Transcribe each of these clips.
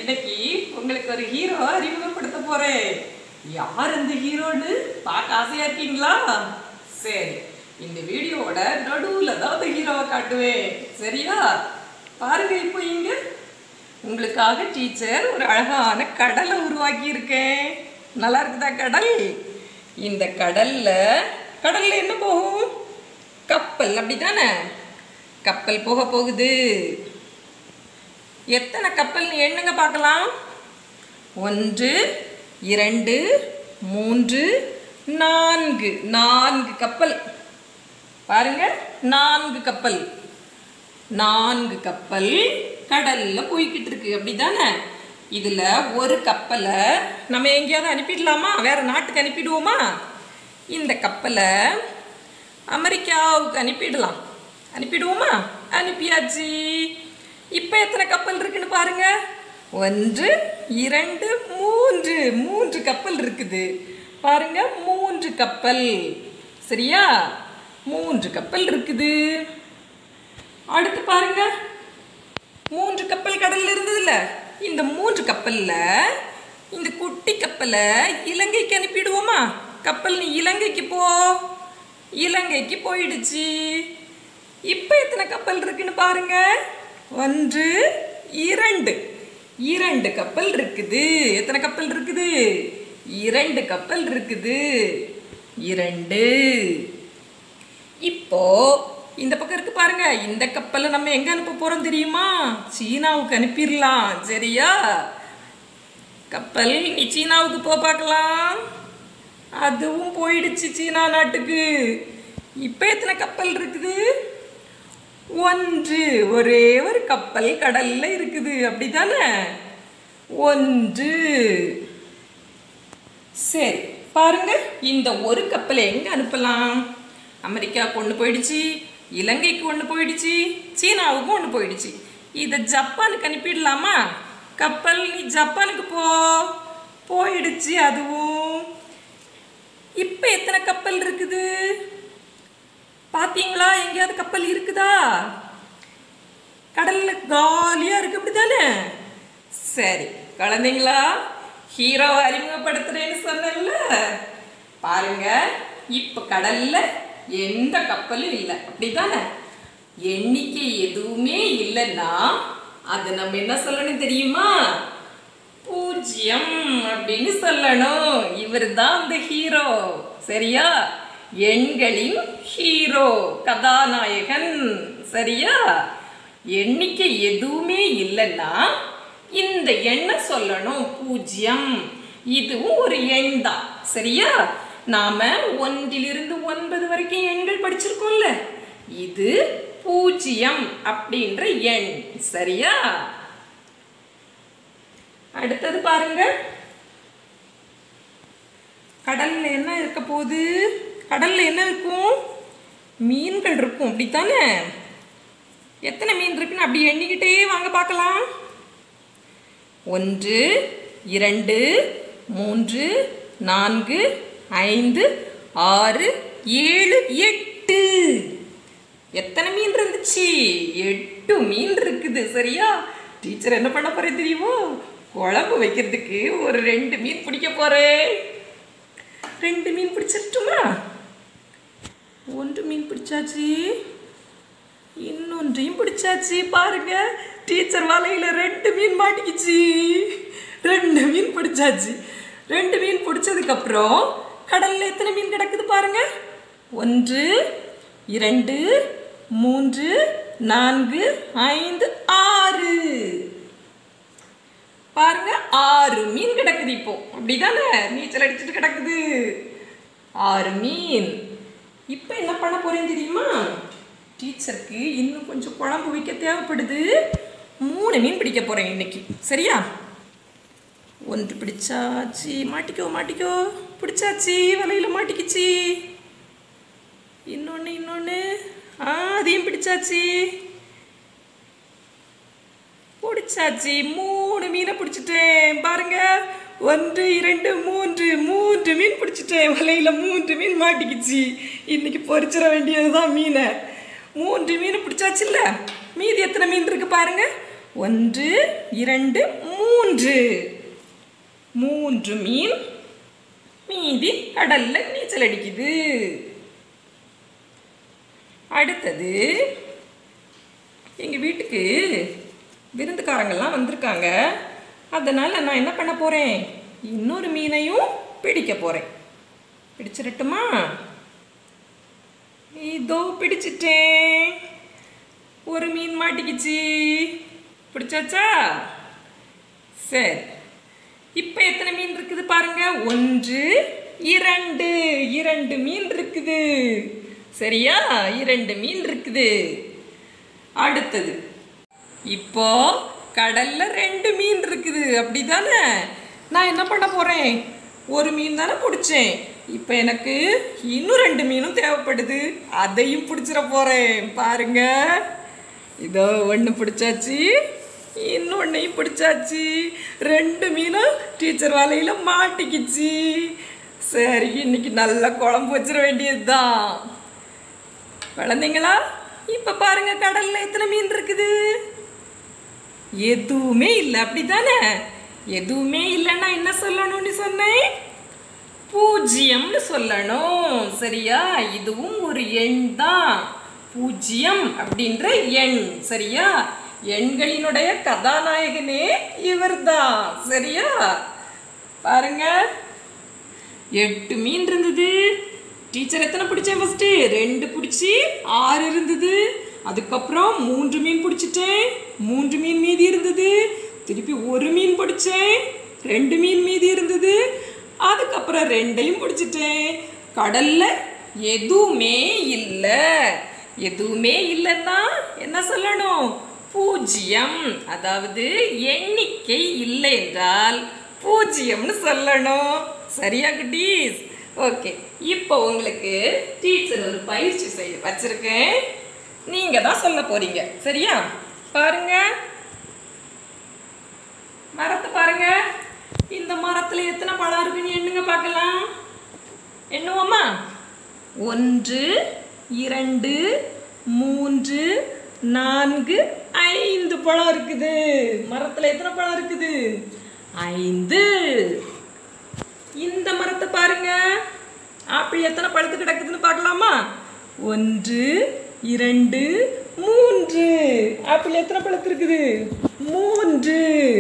இன்னைக்கு உங்களுக்கு ஒரு ஹீரோ அறிமுகப்படுத்த போறேன் யார் அந்த ஹீரோன்னு பார்க்க ஆசையா இருக்கீங்களா சரி இந்த வீடியோவோட நடுவுல தான் அந்த ஹீரோவை காட்டுவேன் சரியா பாருங்க இப்போ இங்க உங்களுக்காக டீச்சர் ஒரு அழகான கடலை உருவாக்கி இருக்கேன் நல்லா இருக்குதா கடல் இந்த கடல்ல கடல்ல என்ன போகும் கப்பல் அப்படிதானே கப்பல் போக போகுது எத்தனை கப்பல்னு எண்ணுங்க பார்க்கலாம் ஒன்று இரண்டு மூன்று நான்கு நான்கு கப்பல் பாருங்க நான்கு கப்பல் நான்கு கப்பல் கடல்ல போய்கிட்டு இருக்கு அப்படிதானே இதுல ஒரு கப்பலை நம்ம எங்கேயாவது அனுப்பிடலாமா வேற நாட்டுக்கு அனுப்பிடுவோமா இந்த கப்பலை அமெரிக்காவுக்கு அனுப்பிடலாம் அனுப்பிடுவோமா அனுப்பியாச்சு இப்போ எத்தனை கப்பல் இருக்குன்னு பாருங்க ஒன்று இரண்டு மூன்று மூன்று கப்பல் இருக்குது பாருங்க மூன்று கப்பல் சரியா மூன்று கப்பல் இருக்குது அடுத்து பாருங்க மூன்று கப்பல் கடல்ல இருந்ததுல இந்த மூன்று கப்பல்ல இந்த குட்டி கப்பலை இலங்கைக்கு அனுப்பிடுவோமா கப்பல் நீ இலங்கைக்கு போ இலங்கைக்கு போயிடுச்சு இப்போ எத்தனை கப்பல் இருக்குன்னு பாருங்க ஒன்று இரண்டு இரண்டு கப்பல் இருக்குது எத்தனை கப்பல் இருக்குது இரண்டு கப்பல் இருக்குது இரண்டு இப்போ இந்த பக்கம் இருக்கு பாருங்க இந்த கப்பலை நம்ம எங்க அனுப்ப போறோம் தெரியுமா சீனாவுக்கு அனுப்பிடலாம் சரியா கப்பல் நீ சீனாவுக்கு போ பார்க்கலாம் அதுவும் போயிடுச்சு சீனா நாட்டுக்கு இப்போ எத்தனை கப்பல் இருக்குது ஒன்று ஒரே ஒரு கப்பல் கடல்ல இருக்குது அப்படிதானே ஒன்று சரி பாருங்க இந்த ஒரு கப்பலை எங்க அனுப்பலாம் அமெரிக்காவுக்கு ஒன்று போயிடுச்சு இலங்கைக்கு ஒன்று போயிடுச்சு சீனாவுக்கும் ஒன்று போயிடுச்சு இதை ஜப்பானுக்கு அனுப்பிடலாமா கப்பல் நீ ஜப்பானுக்கு போ போயிடுச்சு அதுவும் இப்போ எத்தனை கப்பல் இருக்குது பாத்தீங்களா எங்கேயாவது கப்பல் இருக்குதா கடல்ல காலியா இருக்கு அப்படிதானே சரி குழந்தைங்களா ஹீரோவை அறிமுகப்படுத்துறேன்னு சொன்னேன்ல பாருங்க இப்ப கடல்ல எந்த கப்பலும் இல்லை அப்படிதானே எண்ணிக்கை எதுவுமே இல்லைன்னா அது நம்ம என்ன சொல்லணும் தெரியுமா பூஜ்ஜியம் அப்படின்னு சொல்லணும் இவர் தான் அந்த ஹீரோ சரியா எண்களின் ஹீரோ கதாநாயகன் சரியா எண்ணிக்கை எதுவுமே இல்லைன்னா இந்த எண்ணை சொல்லணும் பூஜ்ஜியம் இதுவும் ஒரு எண் தான் சரியா நாம ஒன்றிலிருந்து ஒன்பது வரைக்கும் எண்கள் படிச்சிருக்கோம்ல இது பூஜ்ஜியம் அப்படின்ற எண் சரியா அடுத்தது பாருங்க கடல்ல என்ன இருக்க போகுது கடல்ல என்ன இருக்கும் மீன்கள் இருக்கும் அப்படித்தானே எத்தனை மீன் இருக்குன்னு அப்படி எண்ணிக்கிட்டே வாங்க பார்க்கலாம் ஒன்று இரண்டு மூன்று நான்கு ஐந்து ஆறு ஏழு எட்டு எத்தனை மீன் இருந்துச்சு எட்டு மீன் இருக்குது சரியா டீச்சர் என்ன பண்ண போறேன் தெரியுமோ குழம்பு வைக்கிறதுக்கு ஒரு ரெண்டு மீன் பிடிக்க போறேன் ரெண்டு மீன் பிடிச்சிட்டுமா ஒன்று மீன் பிடிச்சாச்சு இன்னொன்றையும் பிடிச்சாச்சு பாருங்க டீச்சர் வலையில ரெண்டு மீன் மாட்டிக்கிச்சு ரெண்டு மீன் பிடிச்சாச்சு ரெண்டு மீன் பிடிச்சதுக்கு அப்புறம் கடல்ல எத்தனை மீன் கிடக்குது பாருங்க ஒன்று இரண்டு மூன்று நான்கு ஐந்து ஆறு பாருங்க ஆறு மீன் கிடக்குது இப்போ அப்படிதானே நீச்சல் அடிச்சுட்டு கிடக்குது ஆறு மீன் இப்போ என்ன பண்ண போறேன் தெரியுமா டீச்சருக்கு இன்னும் கொஞ்சம் குழம்பு வைக்க தேவைப்படுது மூணு மீன் பிடிக்க போறேன் இன்னைக்கு சரியா ஒன்று பிடிச்சாச்சு மாட்டிக்கோ மாட்டிக்கோ பிடிச்சாச்சு வலையில மாட்டிக்கிச்சு இன்னொன்று இன்னொன்று ஆ அதையும் பிடிச்சாச்சு பிடிச்சாச்சு மூணு மீனை பிடிச்சிட்டேன் பாருங்க ஒன்று இரண்டு மூன்று மூன்று மீன் பிடிச்சிட்டேன் வலையில மூன்று மீன் மாட்டிக்கிச்சு இன்னைக்கு பொரிச்சிட வேண்டியதுதான் மீனை மூன்று மீன் பிடிச்சாச்சுல்ல மீதி எத்தனை மீன் இருக்கு பாருங்க ஒன்று இரண்டு மூணு மூன்று மூன்று மீன் மீதி கடல்ல நீச்சல் அடிக்குது அடுத்தது எங்கள் வீட்டுக்கு விருந்துக்காரங்கெல்லாம் வந்திருக்காங்க அதனால் நான் என்ன பண்ண போகிறேன் இன்னொரு மீனையும் பிடிக்க போகிறேன் பிடிச்சிடட்டுமா இதோ பிடிச்சிட்டேன் ஒரு மீன் மாட்டிக்கிச்சு பிடிச்சாச்சா சரி இப்போ எத்தனை மீன் இருக்குது பாருங்க ஒன்று இரண்டு இரண்டு மீன் இருக்குது சரியா இரண்டு மீன் இருக்குது அடுத்தது இப்போ கடல்ல ரெண்டு மீன் இருக்குது அப்படிதானே நான் என்ன பண்ண போறேன் ஒரு மீன் தானே பிடிச்சேன் இப்போ எனக்கு இன்னும் ரெண்டு மீனும் தேவைப்படுது அதையும் பிடிச்சிட போறேன் பாருங்க இதோ ஒன்று பிடிச்சாச்சு இன்னொன்னையும் பிடிச்சாச்சு ரெண்டு மீனும் டீச்சர் வலையில் மாட்டிக்கிச்சு சரி இன்னைக்கு நல்ல குழம்பு வச்சிட வேண்டியதுதான் குழந்தைங்களா இப்ப பாருங்க கடல்ல எத்தனை மீன் இருக்குது எதுவுமே இல்லை அப்படிதானே எதுவுமே இல்லைன்னா என்ன சொல்லணும்னு சொன்னேன் பூஜ்ஜியம்னு சொல்லணும் சரியா இதுவும் ஒரு எண் தான் பூஜ்ஜியம் அப்படின்ற எண் சரியா எண்களினுடைய கதாநாயகனே இவர்தான் சரியா பாருங்க எட்டு மீன் இருந்தது டீச்சர் எத்தனை பிடிச்சேன் ஃபர்ஸ்ட் ரெண்டு பிடிச்சி ஆறு இருந்தது அதுக்கப்புறம் மூன்று மீன் பிடிச்சிட்டேன் மூன்று மீன் மீதி இருந்தது திருப்பி ஒரு மீன் பிடிச்சேன் ரெண்டு மீன் மீதி இருந்தது அதுக்கப்புறம் ரெண்டையும் பிடிச்சிட்டேன் கடல்ல எதுவுமே இல்லை எதுவுமே இல்லைன்னா என்ன சொல்லணும் பூஜ்ஜியம் அதாவது எண்ணிக்கை இல்லை என்றால் பூஜ்ஜியம்னு சொல்லணும் சரியா குட்டீஸ் ஓகே இப்போ உங்களுக்கு டீச்சர் ஒரு பயிற்சி செய்ய வச்சிருக்கேன் நீங்க தான் சொல்ல போறீங்க சரியா பாருங்க மரத்தை பாருங்க இந்த மரத்துல எத்தனை பழம் இருக்குன்னு எண்ணுங்க பார்க்கலாம் எண்ணுவோமா ஒன்று இரண்டு மூன்று நான்கு ஐந்து பழம் இருக்குது மரத்துல எத்தனை பழம் இருக்குது ஐந்து இந்த மரத்தை பாருங்க ஆப்பிள் எத்தனை பழுத்து கிடக்குதுன்னு பார்க்கலாமா ஒன்று இரண்டு மூன்று ஆப்பிள் எத்தனை பழுத்து இருக்குது மூன்று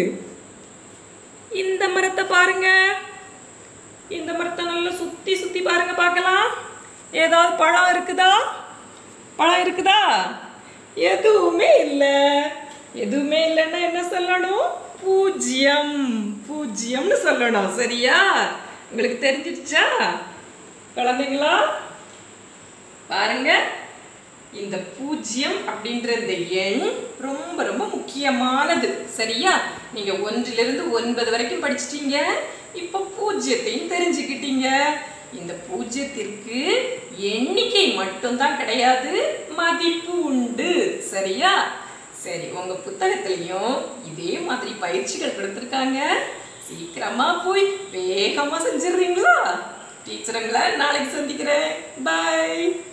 இந்த மரத்தை பாருங்க இந்த மரத்தை நல்லா சுத்தி சுத்தி பாருங்க பார்க்கலாம் ஏதாவது பழம் இருக்குதா பழம் இருக்குதா எதுவுமே இல்லை எதுவுமே இல்லைன்னா என்ன சொல்லணும் பூஜ்ஜியம் பூஜ்ஜியம்னு சொல்லணும் சரியா உங்களுக்கு தெரிஞ்சிடுச்சா குழந்தைங்களா பாருங்க இந்த பூஜ்ஜியம் அப்படின்ற இந்த எண் ரொம்ப ரொம்ப முக்கியமானது சரியா நீங்க ஒன்றிலிருந்து ஒன்பது வரைக்கும் படிச்சிட்டீங்க இப்போ பூஜ்ஜியத்தையும் தெரிஞ்சுக்கிட்டீங்க இந்த பூஜ்ஜியத்திற்கு எண்ணிக்கை மட்டும்தான் கிடையாது மதிப்பு உண்டு சரியா சரி உங்க புத்தகத்திலையும் இதே மாதிரி பயிற்சிகள் கொடுத்துருக்காங்க சீக்கிரமா போய் வேகமா செஞ்சிடுறீங்களா டீச்சருங்களை நாளைக்கு சந்திக்கிறேன் பாய்